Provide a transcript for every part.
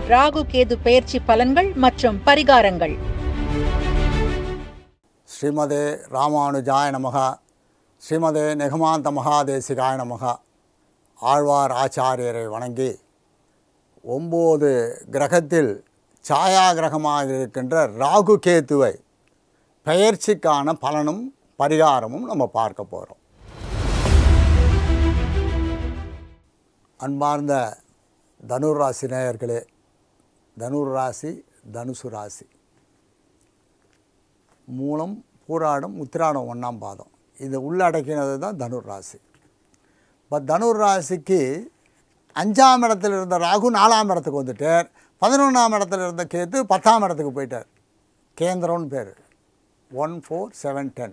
ராகு கேது பெயர்ச்சி பலன்கள் மற்றும் பரிகாரங்கள் ஸ்ரீமதே ராமானுஜாய நமக ஸ்ரீமதே நெகமாந்த மகாதேசிகாய நமக ஆழ்வார் ஆச்சாரியரை வணங்கி ஒம்பது கிரகத்தில் சாயா கிரகமாக இருக்கின்ற ராகு கேத்துவை பெயர்ச்சிக்கான பலனும் பரிகாரமும் நம்ம பார்க்க போகிறோம் அன்பார்ந்த தனுர் ராசி நேயர்களே தனுர் ராசி தனுசு ராசி மூலம் பூராடம் உத்திராடம் ஒன்றாம் பாதம் இது உள்ளடக்கினது தான் தனுர் ராசி இப்போ தனுர் ராசிக்கு அஞ்சாம் இடத்துல இருந்த ராகு நாலாம் இடத்துக்கு வந்துட்டார் பதினொன்றாம் இடத்துல இருந்த கேத்து பத்தாம் இடத்துக்கு போயிட்டார் கேந்திரம்னு பேர் ஒன் ஃபோர் செவன் டென்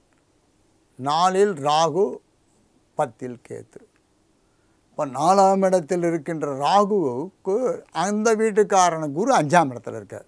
நாலில் ராகு பத்தில் கேத்து இப்போ நாலாம் இடத்தில் இருக்கின்ற ராகுவுக்கு அந்த வீட்டுக்காரன குரு அஞ்சாம் இடத்துல இருக்கார்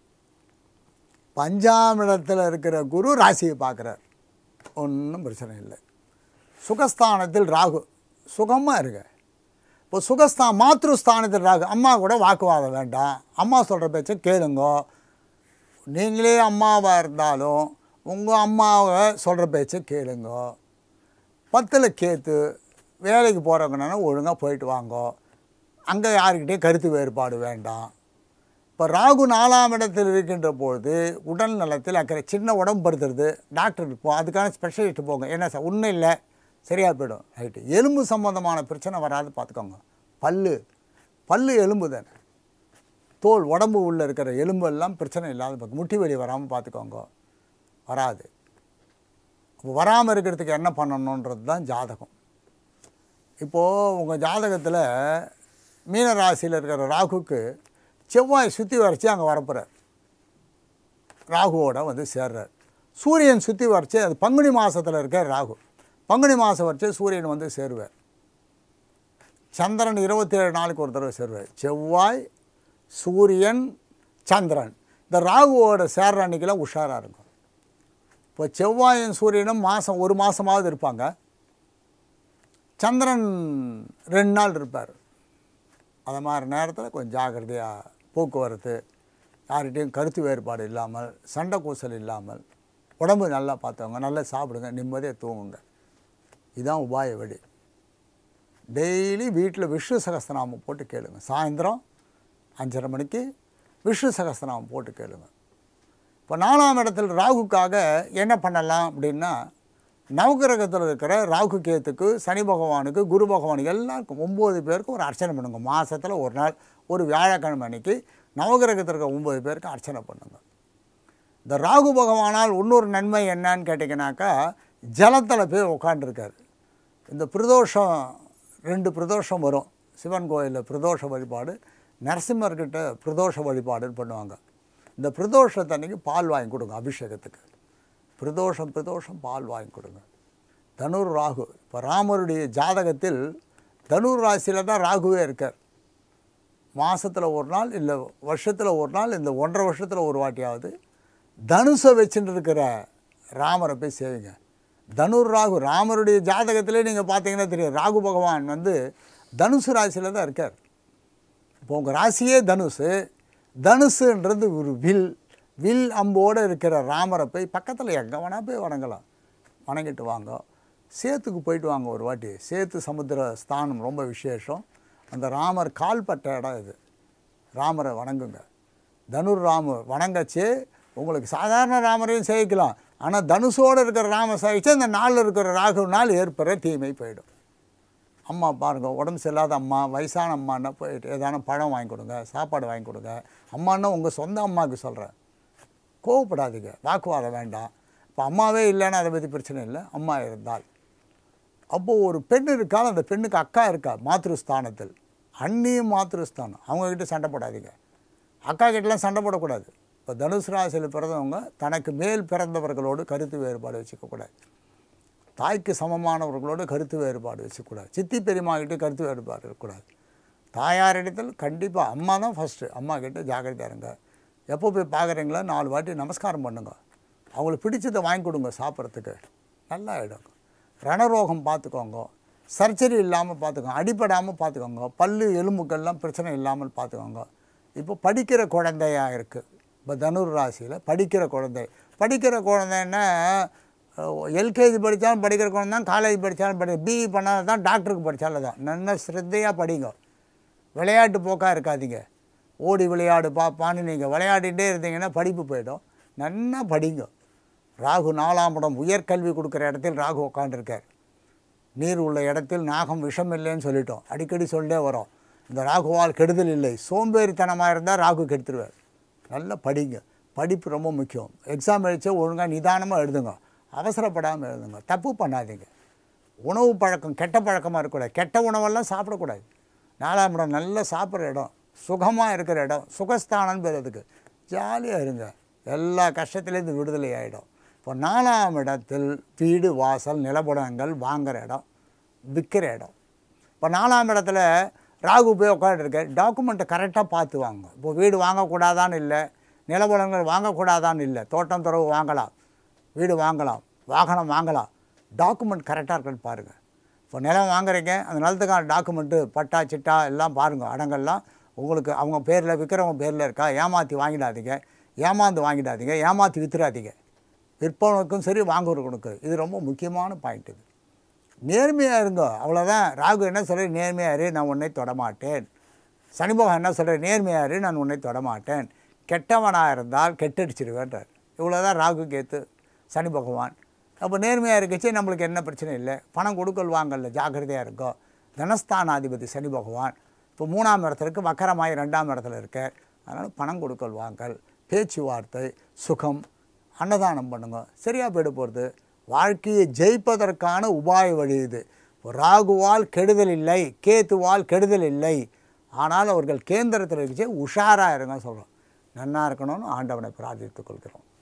பஞ்சாம் இடத்துல இருக்கிற குரு ராசியை பார்க்குறார் ஒன்றும் பிரச்சனை இல்லை சுகஸ்தானத்தில் ராகு சுகமாக இருங்க இப்போ சுகஸ்தா மாத்ருஸ்தானத்தில் ராகு அம்மா கூட வாக்குவாதம் வேண்டாம் அம்மா சொல்கிற பேச்சை கேளுங்க நீங்களே அம்மாவாக இருந்தாலும் உங்கள் அம்மாவை சொல்கிற பேச்சை கேளுங்க பத்தில் கேத்து வேலைக்கு போகிறவங்கன்னா ஒழுங்காக போயிட்டு வாங்கோ அங்கே யாருக்கிட்டேயும் கருத்து வேறுபாடு வேண்டாம் இப்போ ராகு நாலாம் இடத்தில் இருக்கின்ற பொழுது உடல் நலத்தில் அக்கறை சின்ன உடம்பு படுத்துறது டாக்டருக்கு போ அதுக்கான ஸ்பெஷலிஸ்ட் போங்க என்ன சார் ஒன்றும் இல்லை சரியாக போயிடும் ரைட்டு எலும்பு சம்மந்தமான பிரச்சனை வராது பார்த்துக்கோங்க பல்லு பல்லு எலும்பு தானே தோல் உடம்பு உள்ளே இருக்கிற எலும்பு எல்லாம் பிரச்சனை இல்லாத பார்க்க முட்டி வலி வராமல் பார்த்துக்கோங்க வராது அப்போ வராமல் இருக்கிறதுக்கு என்ன பண்ணணுன்றது தான் ஜாதகம் இப்போது உங்கள் ஜாதகத்தில் மீன ராசியில் இருக்கிற ராகுக்கு செவ்வாய் சுற்றி வரைச்சி அங்கே வரப்போகிறார் ராகுவோட வந்து சேர்றார் சூரியன் சுற்றி வரைச்சி அது பங்குனி மாதத்தில் இருக்க ராகு பங்குனி மாதம் வரைச்சி சூரியன் வந்து சேருவார் சந்திரன் இருபத்தேழு நாளுக்கு ஒரு தடவை சேருவார் செவ்வாய் சூரியன் சந்திரன் இந்த ராகுவோட சேர்ற அன்னைக்கெல்லாம் உஷாராக இருக்கும் இப்போ செவ்வாயும் சூரியனும் மாதம் ஒரு மாதமாவது இருப்பாங்க சந்திரன் ரெண்டு நாள் இருப்பார் அது மாதிரி நேரத்தில் கொஞ்சம் ஜாக்கிரதையாக போக்குவரத்து யார்கிட்டையும் கருத்து வேறுபாடு இல்லாமல் சண்டை கூசல் இல்லாமல் உடம்பு நல்லா பார்த்தவங்க நல்லா சாப்பிடுங்க நிம்மதியாக தூங்குங்க இதுதான் உபாய வழி டெய்லி வீட்டில் விஷ்ணு சகஸ்திரநாமம் போட்டு கேளுங்க சாயந்தரம் அஞ்சரை மணிக்கு விஷ்ணு சகஸ்திரநாமம் போட்டு கேளுங்க இப்போ நாலாம் இடத்துல ராகுக்காக என்ன பண்ணலாம் அப்படின்னா நவகிரகத்தில் இருக்கிற ராகு கேத்துக்கு சனி பகவானுக்கு குரு பகவானுக்கு எல்லாருக்கும் ஒம்பது பேருக்கும் ஒரு அர்ச்சனை பண்ணுங்க மாதத்தில் ஒரு நாள் ஒரு வியாழக்கிழமை அன்னைக்கு நவகிரகத்தில் இருக்க ஒம்பது பேருக்கு அர்ச்சனை பண்ணுங்க இந்த ராகு பகவானால் இன்னொரு நன்மை என்னன்னு கேட்டிங்கனாக்கா ஜலத்தில் போய் உட்காண்டிருக்காரு இந்த பிரதோஷம் ரெண்டு பிரதோஷம் வரும் சிவன் கோயிலில் பிரதோஷ வழிபாடு நரசிம்மர்கிட்ட பிரதோஷ வழிபாடுன்னு பண்ணுவாங்க இந்த பிரதோஷத்தன்னைக்கு பால் வாங்கி கொடுங்க அபிஷேகத்துக்கு பிரதோஷம் பிரதோஷம் பால் வாங்கி கொடுங்க தனுர் ராகு இப்போ ராமருடைய ஜாதகத்தில் தனுர் ராசியில் தான் ராகுவே இருக்கார் மாதத்தில் ஒரு நாள் இல்லை வருஷத்தில் ஒரு நாள் இந்த ஒன்றரை வருஷத்தில் ஒரு வாட்டியாவது தனுஷை வச்சுட்டு இருக்கிற ராமரை போய் சேவிங்க தனுர் ராகு ராமருடைய ஜாதகத்திலே நீங்கள் பார்த்தீங்கன்னா தெரியும் ராகு பகவான் வந்து தனுசு ராசியில் தான் இருக்கார் இப்போ உங்கள் ராசியே தனுசு தனுசுன்றது ஒரு வில் வில் அம்போடு இருக்கிற ராமரை போய் பக்கத்தில் எங்கே வேணால் போய் வணங்கலாம் வணங்கிட்டு வாங்க சேத்துக்கு போயிட்டு வாங்க ஒரு வாட்டி சேத்து சமுத்திர ஸ்தானம் ரொம்ப விசேஷம் அந்த ராமர் கால்பட்ட இடம் இது ராமரை வணங்குங்க தனுர் ராமர் வணங்கச்சு உங்களுக்கு சாதாரண ராமரையும் சேவிக்கலாம் ஆனால் தனுஷோடு இருக்கிற ராம சேவிச்சு அந்த நாளில் இருக்கிற ராகுனால் ஏற்படுற தீமை போயிடும் அம்மா பாருங்கள் உடம்பு சரியில்லாத அம்மா வயசான அம்மான்னா போயிட்டு ஏதான பழம் வாங்கி கொடுங்க சாப்பாடு வாங்கி கொடுங்க அம்மான்னா உங்கள் சொந்த அம்மாவுக்கு சொல்கிறேன் கோவப்படாதீங்க வாக்குவாதம் வேண்டாம் இப்போ அம்மாவே இல்லைன்னா அதை பற்றி பிரச்சனை இல்லை அம்மா இருந்தால் அப்போது ஒரு பெண் இருக்கால் அந்த பெண்ணுக்கு அக்கா இருக்கா மாத்ருஸ்தானத்தில் அண்ணியும் மாத்ருஸ்தானம் அவங்கக்கிட்ட சண்டை போடாதீங்க அக்கா கிட்டலாம் சண்டை போடக்கூடாது இப்போ தனுசு ராசியில் பிறந்தவங்க தனக்கு மேல் பிறந்தவர்களோடு கருத்து வேறுபாடு வச்சுக்கக்கூடாது தாய்க்கு சமமானவர்களோடு கருத்து வேறுபாடு வச்சுக்கூடாது சித்தி பெரியம்மா கிட்ட கருத்து வேறுபாடு இருக்கக்கூடாது தாயாரிடத்தில் கண்டிப்பாக அம்மா தான் ஃபஸ்ட்டு அம்மா கிட்ட ஜாக்கிரதையா இருங்க எப்போ போய் பார்க்குறீங்களா நாலு வாட்டி நமஸ்காரம் பண்ணுங்க அவங்களுக்கு பிடிச்சதை வாங்கி கொடுங்க சாப்பிட்றதுக்கு நல்லா ஆகிடும் ரணரோகம் பார்த்துக்கோங்க சர்ஜரி இல்லாமல் பார்த்துக்கோங்க அடிபடாமல் பார்த்துக்கோங்க பல்லு எலும்புக்கள்லாம் பிரச்சனை இல்லாமல் பார்த்துக்கோங்க இப்போ படிக்கிற குழந்தையா இருக்குது இப்போ தனுர் ராசியில் படிக்கிற குழந்தை படிக்கிற குழந்தைன்னா எல்கேஜி படித்தாலும் படிக்கிற குழந்தை தான் காலேஜ் படித்தாலும் படி பிஇ பண்ணால் தான் டாக்டருக்கு படித்தாலும் தான் நல்ல ஸ்ரத்தையாக படிங்க விளையாட்டு போக்காக இருக்காதீங்க ஓடி விளையாடு பாப்பான்னு நீங்கள் விளையாடிட்டே இருந்தீங்கன்னா படிப்பு போயிடும் நல்லா படிங்க ராகு நாலாம் இடம் உயர்கல்வி கொடுக்குற இடத்தில் ராகு உட்காந்துருக்கார் நீர் உள்ள இடத்தில் நாகம் விஷம் இல்லைன்னு சொல்லிட்டோம் அடிக்கடி சொல்லிட்டே வரோம் இந்த ராகுவால் கெடுதல் இல்லை சோம்பேறித்தனமாக இருந்தால் ராகு கெடுத்துருவார் நல்லா படிங்க படிப்பு ரொம்ப முக்கியம் எக்ஸாம் எழுதிச்சு ஒழுங்காக நிதானமாக எழுதுங்க அவசரப்படாமல் எழுதுங்க தப்பு பண்ணாதீங்க உணவு பழக்கம் கெட்ட பழக்கமாக இருக்கக்கூடாது கெட்ட உணவெல்லாம் சாப்பிடக்கூடாது நாலாம் இடம் நல்ல சாப்பிட்ற இடம் சுகமாக இருக்கிற இடம் சுகஸ்தானம் பேர் அதுக்கு ஜாலியாக இருங்க எல்லா கஷ்டத்துலேருந்து விடுதலை ஆகிடும் இப்போ நாலாம் இடத்தில் வீடு வாசல் நிலப்படங்கள் வாங்குகிற இடம் விற்கிற இடம் இப்போ நாலாம் இடத்துல ராகு போய் உட்காந்துருக்க டாக்குமெண்ட்டை கரெக்டாக பார்த்து வாங்க இப்போ வீடு வாங்கக்கூடாதான்னு இல்லை நிலப்படங்கள் வாங்கக்கூடாதான்னு இல்லை தோட்டம் துறவு வாங்கலாம் வீடு வாங்கலாம் வாகனம் வாங்கலாம் டாக்குமெண்ட் கரெக்டாக இருக்குன்னு பாருங்கள் இப்போ நிலம் வாங்குறீங்க அந்த நிலத்துக்கான டாக்குமெண்ட்டு பட்டா சிட்டா எல்லாம் பாருங்கள் அடங்கெல்லாம் உங்களுக்கு அவங்க பேரில் விற்கிறவங்க பேரில் இருக்கா ஏமாற்றி வாங்கிடாதீங்க ஏமாந்து வாங்கிடாதீங்க ஏமாற்றி வித்துறாதீங்க விற்பவனுக்கும் சரி வாங்குறவனுக்கும் இது ரொம்ப முக்கியமான பாயிண்ட் இது நேர்மையாக இருங்க அவ்வளோதான் ராகு என்ன சொல்கிற நேர்மையாக இரு நான் உன்னை தொடமாட்டேன் சனி பகவான் என்ன சொல்கிற நேர்மையாக இரு நான் உன்னை தொடமாட்டேன் கெட்டவனாக இருந்தால் கெட்டடிச்சிடுவேன்றார் இவ்வளோதான் ராகு கேத்து சனி பகவான் அப்போ நேர்மையாக இருக்கச்சு நம்மளுக்கு என்ன பிரச்சனை இல்லை பணம் கொடுக்கல் வாங்கல ஜாக்கிரதையாக இருக்கும் தனஸ்தானாதிபதி சனி பகவான் இப்போ மூணாம் இடத்துக்கு வக்கரமாய் ரெண்டாம் இடத்துல இருக்கார் அதனால் பணம் கொடுக்கல் வாங்கல் பேச்சுவார்த்தை சுகம் அன்னதானம் பண்ணுங்க சரியாக போயிட போகிறது வாழ்க்கையை ஜெயிப்பதற்கான உபாய வழி இது ராகுவால் கெடுதல் இல்லை கேத்துவால் கெடுதல் இல்லை ஆனால் அவர்கள் கேந்திரத்தில் இருந்துச்சு உஷாராக இருங்க சொல்கிறோம் நன்னா இருக்கணும்னு ஆண்டவனை பிரார்த்தித்துக் கொள்கிறோம்